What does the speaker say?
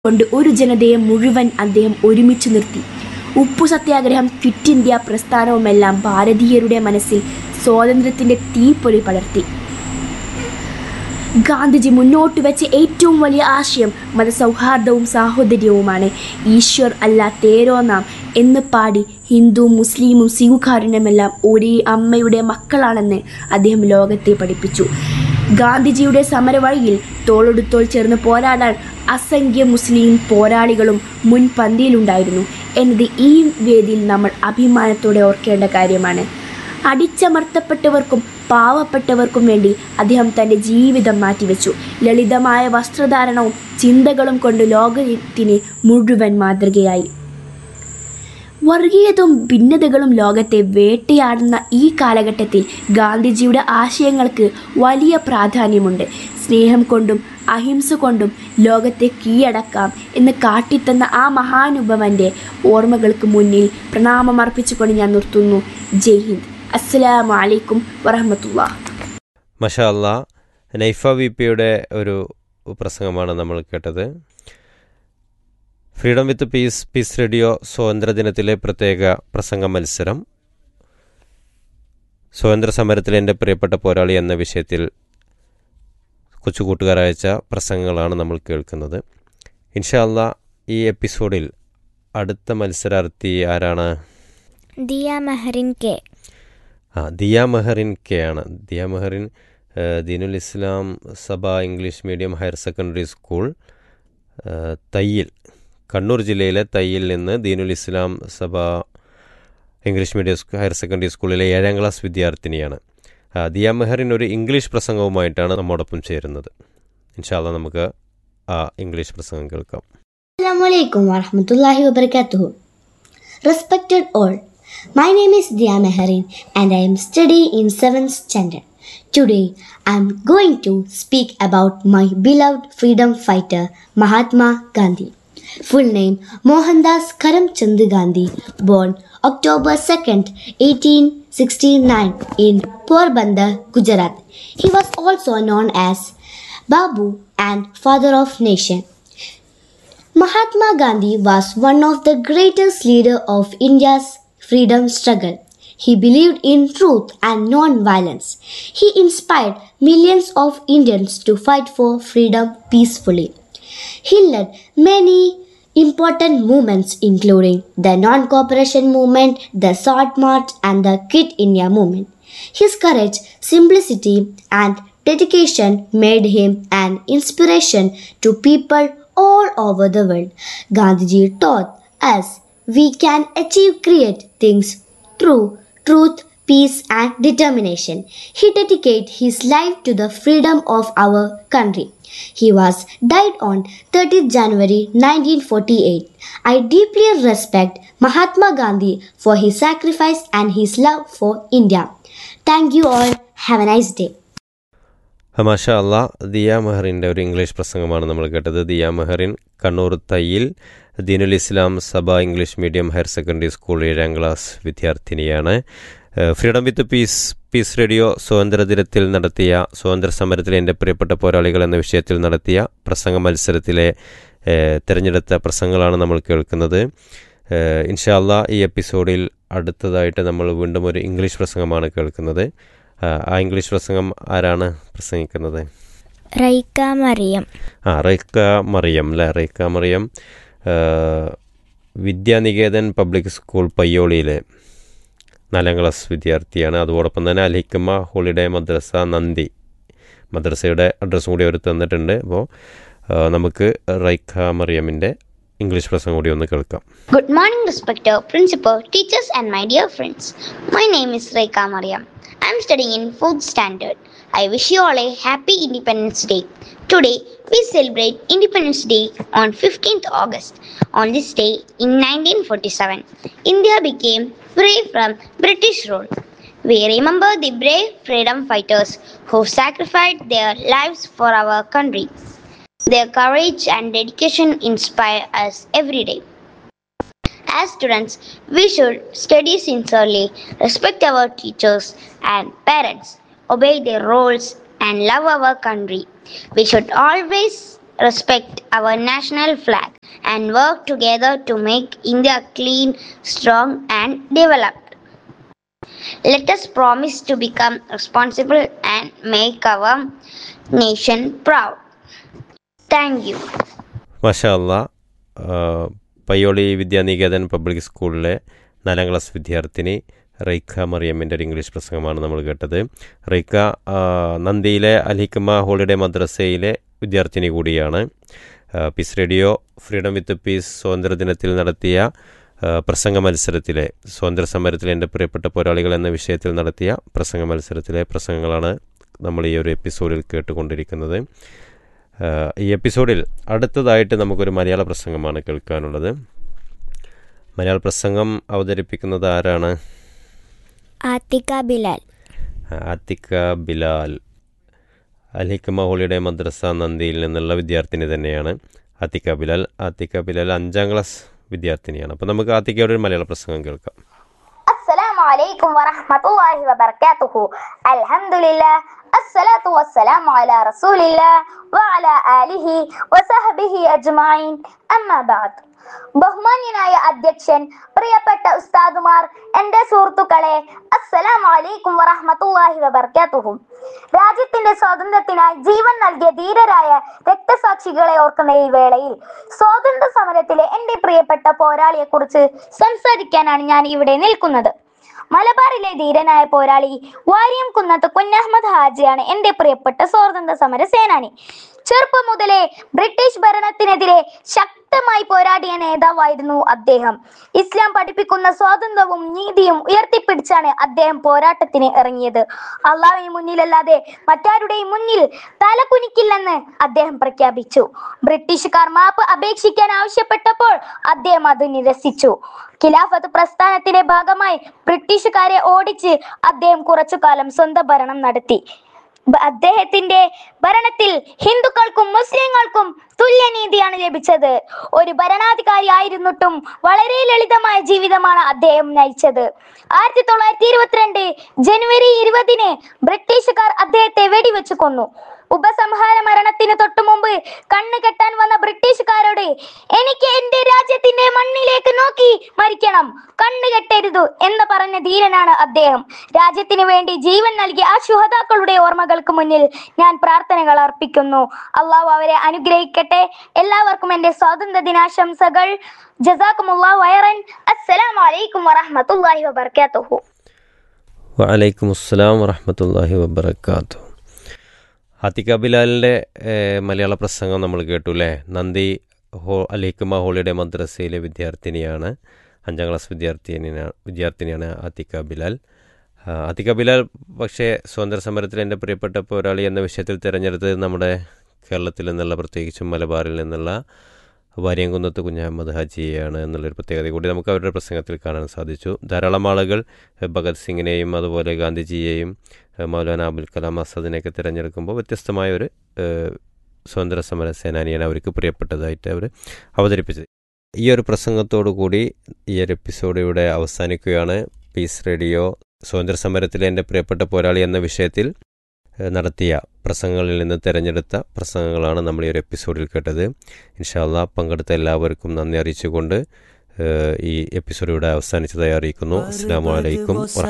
കൊണ്ട് ഒരു ജനതയെ മുഴുവൻ അദ്ദേഹം ഒരുമിച്ചു നിർത്തി ഉപ്പു സത്യാഗ്രഹം ക്വിറ്റ് ഇന്ത്യ പ്രസ്ഥാനവുമെല്ലാം ഭാരതീയരുടെ മനസ്സിൽ സ്വാതന്ത്ര്യത്തിൻ്റെ തീപ്പൊരി പടർത്തി ഗാന്ധിജി മുന്നോട്ട് വെച്ച ഏറ്റവും വലിയ ആശയം മതസൗഹാർദ്ദവും സാഹോദര്യവുമാണ് ഈശ്വർ അല്ല തേരോ നാം എന്ന് പാടി ഹിന്ദു മുസ്ലിമും സിഖുകാരനുമെല്ലാം ഒരേ അമ്മയുടെ മക്കളാണെന്ന് അദ്ദേഹം ലോകത്തെ പഠിപ്പിച്ചു ഗാന്ധിജിയുടെ സമരവഴിയിൽ തോളെടുത്തോൾ ചേർന്ന് പോരാടാൻ അസംഖ്യ മുസ്ലിം പോരാളികളും മുൻപന്തിയിലുണ്ടായിരുന്നു എന്നത് ഈ വേദിയിൽ നമ്മൾ അഭിമാനത്തോടെ ഓർക്കേണ്ട കാര്യമാണ് അടിച്ചമർത്തപ്പെട്ടവർക്കും പാവപ്പെട്ടവർക്കും വേണ്ടി അദ്ദേഹം തൻ്റെ ജീവിതം മാറ്റിവെച്ചു ലളിതമായ വസ്ത്രധാരണവും ചിന്തകളും കൊണ്ട് ലോകത്തിന് മുഴുവൻ മാതൃകയായി വർഗീയതയും ഭിന്നതകളും ലോകത്തെ വേട്ടയാടുന്ന ഈ കാലഘട്ടത്തിൽ ഗാന്ധിജിയുടെ ആശയങ്ങൾക്ക് വലിയ പ്രാധാന്യമുണ്ട് സ്നേഹം കൊണ്ടും അഹിംസ കൊണ്ടും ലോകത്തെ കീഴടക്കാം എന്ന് കാട്ടിത്തന്ന ആ മഹാനുഭവൻ്റെ ഓർമ്മകൾക്ക് മുന്നിൽ പ്രണാമമർപ്പിച്ചുകൊണ്ട് ഞാൻ നിർത്തുന്നു ജയ് ഹിന്ദ് അസ്സലാമു അലൈക്കും വറഹമത്തുള്ള മഷാ അല്ലാ നൈഫ വി പിയുടെ ഒരു പ്രസംഗമാണ് നമ്മൾ കേട്ടത് freedom with peace peace radio സ്വാതന്ത്ര്യദിനത്തിലെ പ്രത്യേക പ്രസംഗ മത്സരം സ്വാതന്ത്ര്യ സമരത്തിലെ എൻ്റെ പ്രിയപ്പെട്ട പോരാളി എന്ന വിഷയത്തിൽ കൊച്ചു കൂട്ടുകാർ അയച്ച പ്രസംഗങ്ങളാണ് നമ്മൾ കേൾക്കുന്നത് ഇൻഷാല്ല ഈ എപ്പിസോഡിൽ അടുത്ത മത്സരാർത്ഥി ആരാണ് ദിയ മെഹറിൻ കെ ആ ദിയ മെഹറിൻ കെ ആണ് ദിയ മെഹറിൻ ഏഹ്, Deenul Islam Sabha English medium higher secondary school ഏഹ്, തയ്യിൽ കണ്ണൂർ ജില്ലയിലെ തയ്യിൽ നിന്ന് ദീനുൽ ഇസ്ലാം സഭ ഇംഗ്ലീഷ് മീഡിയം സ്കൂ- ഹയർ സെക്കൻഡറി സ്കൂളിലെ ഏഴാം ക്ലാസ് വിദ്യാർത്ഥിനിയാണ് ആ, ദിയ മെഹറിൻ ഒരു ഇംഗ്ലീഷ് പ്രസംഗവുമായിട്ടാണ് നമ്മോടൊപ്പം ചേരുന്നത് ഇൻഷാല്ല നമുക്ക് ആ ഇംഗ്ലീഷ് പ്രസംഗം കേൾക്കാം Assalamu alaikum wa rahmatullahi wa barakatuh. Respected all, my name is Dia Meherin and I am studying in 7th standard. Today, I am going to speak about my beloved freedom fighter Mahatma Gandhi. Full name Mohandas Karamchand Gandhi, born October 2nd, 1869 in Porbandar, Gujarat. He was also known as Babu and Father of Nation. Mahatma Gandhi was one of the greatest leaders of India's freedom struggle. He believed in truth and non-violence. He inspired millions of Indians to fight for freedom peacefully. He led many important movements including the non-cooperation movement, the Sword March and the Quit India movement. His courage, simplicity and dedication made him an inspiration to people all over the world. Gandhiji taught us we can achieve great things through truth, peace and determination. He dedicated his life to the freedom of our country. He was died on 30th January 1948. I deeply respect Mahatma Gandhi for his sacrifice and his love for India. Thank you all. Have a nice day. മാഷ അല്ല ദിയ മെഹറിൻ്റെ ഒരു English പ്രസംഗമാണ് നമ്മൾ കേട്ടത് Diya Mehreen Kannur Thayyil Deenul Islam Sabha English medium higher secondary school ഏഴാം class വിദ്യാർത്ഥിനിയാണ് ഏഹ് freedom with peace peace radio സ്വാതന്ത്ര്യ ദിനത്തിൽ നടത്തിയ സ്വാതന്ത്ര്യ സമരത്തിലെ എൻ്റെ പ്രിയപ്പെട്ട പോരാളികൾ എന്ന വിഷയത്തിൽ നടത്തിയ പ്രസംഗ മത്സരത്തിലെ ഏഹ് തിരഞ്ഞെടുത്ത പ്രസംഗങ്ങളാണ് നമ്മൾ കേൾക്കുന്നത് ഏഹ് ഇൻഷാല്ല ഈ എപ്പിസോഡിൽ അടുത്തതായിട്ട് നമ്മൾ വീണ്ടും ഒരു ഇംഗ്ലീഷ് പ്രസംഗമാണ് കേൾക്കുന്നത് ആ, ആ ഇംഗ്ലീഷ് പ്രസംഗം ആരാണ് പ്രസംഗിക്കുന്നത് റൈക്ക മറിയം ആ റൈക്ക മറിയം അല്ലേ റൈക്ക മറിയം ആ, വിദ്യാനികേതൻ പബ്ലിക് സ്കൂൾ പയ്യോളിയിലെ നാലാം ക്ലാസ് വിദ്യാർത്ഥിയാണ് അതോടൊപ്പം തന്നെ അൽഹിക്കമ്മ ഹോളിഡേ മദ്രസ നന്ദി മദ്രസയുടെ അഡ്രസ്സും കൂടി അവർ തന്നിട്ടുണ്ട് അപ്പോൾ ആ, നമുക്ക് റൈക്ക മറിയമിൻ്റെ ഇംഗ്ലീഷ് പ്രസംഗം കൂടി ഒന്ന് കേൾക്കാം Good morning, respected principal, teachers, and my dear friends. My name is Reika Mariam. I am studying in 4th standard. I wish you all a happy Independence Day. Today, we celebrate Independence Day on 15th August. On this day, in 1947, India became free from British rule. We remember the brave freedom fighters who sacrificed their lives for our country. Their courage and dedication inspire us every day. As students, we should study sincerely, respect our teachers and parents, obey their roles, and love our country. We should always respect our national flag, and work together to make India clean, strong, and developed. Let us promise to become responsible and make our nation proud. Thank you. മാഷാ അല്ല Payyoli Vidya Niketan public സ്കൂളിലെ നാലാം class വിദ്യാർത്ഥിനി റൈക്ക മറിയമ്മിൻ്റെ ഒരു English പ്രസംഗമാണ് നമ്മൾ കേട്ടത് റൈക്ക ആ, നന്ദിയിലെ അലിക്കമ്മ ഹോളിഡേ മദ്രസയിലെ വിദ്യാർത്ഥിനി കൂടിയാണ് ആ, peace radio freedom with peace സ്വാതന്ത്ര്യദിനത്തിൽ നടത്തിയ ആ, പ്രസംഗ മത്സരത്തിലെ സ്വാതന്ത്ര്യ സമരത്തിലെ എൻ്റെ പ്രിയപ്പെട്ട പോരാളികൾ എന്ന വിഷയത്തിൽ നടത്തിയ പ്രസംഗ മത്സരത്തിലെ പ്രസംഗങ്ങളാണ് നമ്മൾ ഈ ഒരു എപ്പിസോഡിൽ കേട്ടുകൊണ്ടിരിക്കുന്നത് ആ, ഈ എപ്പിസോഡിൽ അടുത്തതായിട്ട് നമുക്കൊരു മലയാള പ്രസംഗമാണ് കേൾക്കാനുള്ളത് മലയാള പ്രസംഗം അവതരിപ്പിക്കുന്നത് ആരാണ് ആത്തിക ബിലാൽ ആത്തിക്ക ബിലാൽ അൽഹിക്കമ ഹോളിഡേ മദ്രസ നന്ദിയിൽ നിന്നുള്ള വിദ്യാർത്ഥിനി തന്നെയാണ് ആത്തിക്ക ബിലാൽ ആത്തിക്ക ബിലാൽ അഞ്ചാം ക്ലാസ് വിദ്യാർത്ഥിനിയാണ് അപ്പോൾ നമുക്ക് ആത്തിക്കയുടെ ഒരു മലയാള പ്രസംഗം കേൾക്കാം السلام عليكم ورحمة الله وبركاته الحمد لله الصلاة والسلام على رسول الله وعلى آله وصحبه أجمعين أما بعد ബഹുമാന്യനായ അധ്യക്ഷൻ പ്രിയപ്പെട്ട ഉസ്താദുമാർ എന്റെ സുഹൃത്തുക്കളെ അസ്സലാം വലൈക്കും വറഹമത്തുല്ലാഹി വബർക്കാത്തുഹും രാജ്യത്തിന്റെ സ്വാതന്ത്ര്യത്തിനായി ജീവൻ നൽകിയ ധീരരായ രക്തസാക്ഷികളെ ഓർക്കുന്ന ഈ വേളയിൽ സ്വാതന്ത്ര്യ സമരത്തിലെ എന്റെ പ്രിയപ്പെട്ട പോരാളിയെ കുറിച്ച് സംസാരിക്കാനാണ് ഞാൻ ഇവിടെ നിൽക്കുന്നത് മലബാറിലെ ധീരനായ പോരാളി വാര്യം കുന്നത്ത് കുഞ്ഞഹമ്മദ് ഹാജിയാണ് എന്റെ പ്രിയപ്പെട്ട സ്വാതന്ത്ര്യ സമര സേനാനി ചെറുപ്പം മുതലേ ബ്രിട്ടീഷ് ഭരണത്തിനെതിരെ ശക്തമായി പോരാടിയ നേതാവായിരുന്നു അദ്ദേഹം ഇസ്ലാം പഠിപ്പിക്കുന്ന സ്വാതന്ത്ര്യവും നീതിയും ഉയർത്തിപ്പിടിച്ചാണ് അദ്ദേഹം പോരാട്ടത്തിന് ഇറങ്ങിയത് അള്ളാഹുവിന് മുന്നിലല്ലാതെ മറ്റാരുടെയും മുന്നിൽ തല കുനിക്കില്ലെന്ന് അദ്ദേഹം പ്രഖ്യാപിച്ചു ബ്രിട്ടീഷുകാർ മാപ്പ് അപേക്ഷിക്കാൻ ആവശ്യപ്പെട്ടപ്പോൾ അദ്ദേഹം അത് നിരസിച്ചു ഖിലാഫത്ത് പ്രസ്ഥാനത്തിന്റെ ഭാഗമായി ബ്രിട്ടീഷുകാരെ ഓടിച്ച് അദ്ദേഹം കുറച്ചു കാലം സ്വന്തം ഭരണം നടത്തി ബ- അദ്ദേഹത്തിന്റെ ഭരണത്തിൽ ഹിന്ദുക്കൾക്കും മുസ്ലിങ്ങൾക്കും തുല്യനീതിയാണ് ലഭിച്ചത് ഒരു ഭരണാധികാരി ആയിരുന്നിട്ടും വളരെ ലളിതമായ ജീവിതമാണ് അദ്ദേഹം നയിച്ചത് ആയിരത്തി തൊള്ളായിരത്തി ഇരുപത്തിരണ്ട് ജനുവരി ഇരുപതിന് ബ്രിട്ടീഷുകാർ അദ്ദേഹത്തെ വെടിവെച്ചു കൊന്നു ഉപസംഹാര മരണത്തിന് തൊട്ടു മുമ്പ് കണ്ണു കെട്ടാൻ വന്ന ബ്രിട്ടീഷുകാരോട് എനിക്ക് എന്റെ രാജ്യത്തിന്റെ മണ്ണിലേക്ക് നോക്കി മരിക്കണം കണ്ണു കെട്ടരുത് എന്ന് പറഞ്ഞ ധീരനാണ് അദ്ദേഹം രാജ്യത്തിന് വേണ്ടി ജീവൻ നൽകിയ ആ ശുഹതാക്കളുടെ ഓർമ്മകൾക്ക് മുന്നിൽ ഞാൻ പ്രാർത്ഥനകൾ അർപ്പിക്കുന്നു അള്ളാഹു അവരെ അനുഗ്രഹിക്കട്ടെ എല്ലാവർക്കും എന്റെ സ്വാതന്ത്ര്യ ദിനാശംസകൾ ജസാക്കുമുല്ലാ വയറൻ അസ്സലാമു അലൈക്കും വറഹ്മത്തുള്ളാഹി വബർക്കാത്തുഹു വലൈക്കും അസ്സലാം വറഹമത്തല്ലാഹി വബർക്കാത്തു ആത്തിക്ക ബിലാലിൻ്റെ മലയാള പ്രസംഗം നമ്മൾ കേട്ടു അല്ലേ നന്ദി ഹോ അലിക്കുമ ഹോളിഡേ മദ്രസയിലെ വിദ്യാർത്ഥിനിയാണ് അഞ്ചാം ക്ലാസ് വിദ്യാർത്ഥിനിയാണ് വിദ്യാർത്ഥിനിയാണ് ആത്തിക്ക ബിലാൽ ആ, ആത്തിക്ക ബിലാൽ പക്ഷേ സ്വാതന്ത്ര്യ സമരത്തിൽ എൻ്റെ പ്രിയപ്പെട്ട പോരാളി എന്ന വിഷയത്തിൽ തിരഞ്ഞെടുത്തത് നമ്മുടെ കേരളത്തിൽ നിന്നുള്ള പ്രത്യേകിച്ചും മലബാറിൽ നിന്നുള്ള വാര്യംകുന്നത്ത് കുഞ്ഞഹമ്മദ് ഹാജിയെയാണ് എന്നുള്ളൊരു പ്രത്യേകത കൂടി നമുക്ക് അവരുടെ പ്രസംഗത്തിൽ കാണാൻ സാധിച്ചു ധാരാളം ആളുകൾ എഹ്, ഭഗത് സിംഗിനെയും അതുപോലെ ഗാന്ധിജിയെയും എഹ്, മൗലാന അബുൽ കലാം ആസാദിനെയൊക്കെ തിരഞ്ഞെടുക്കുമ്പോൾ വ്യത്യസ്തമായ ഒരു ഏഹ്, സ്വാതന്ത്ര്യ സമര സേനാനിയാണ് അവർക്ക് പ്രിയപ്പെട്ടതായിട്ട് അവർ അവതരിപ്പിച്ചത് ഈ ഒരു പ്രസംഗത്തോടു കൂടി ഈ ഒരു എപ്പിസോഡ് ഇവിടെ അവസാനിക്കുകയാണ് പീസ് റേഡിയോ സ്വാതന്ത്ര്യ സമരത്തിലെ എൻ്റെ പ്രിയപ്പെട്ട പോരാളി എന്ന വിഷയത്തിൽ ഏഹ്, നടത്തിയ പ്രസംഗങ്ങളിൽ നിന്ന് തിരഞ്ഞെടുത്ത പ്രസംഗങ്ങളാണ് നമ്മൾ ഈ ഒരു എപ്പിസോഡിൽ കേട്ടത് ഇൻഷാല്ല പങ്കെടുത്ത എല്ലാവർക്കും നന്ദി അറിയിച്ചുകൊണ്ട് ഏഹ്, ഈ എപ്പിസോഡ് ഇവിടെ അവസാനിച്ചതായി അറിയിക്കുന്നു അസ്സാം വലൈക്കും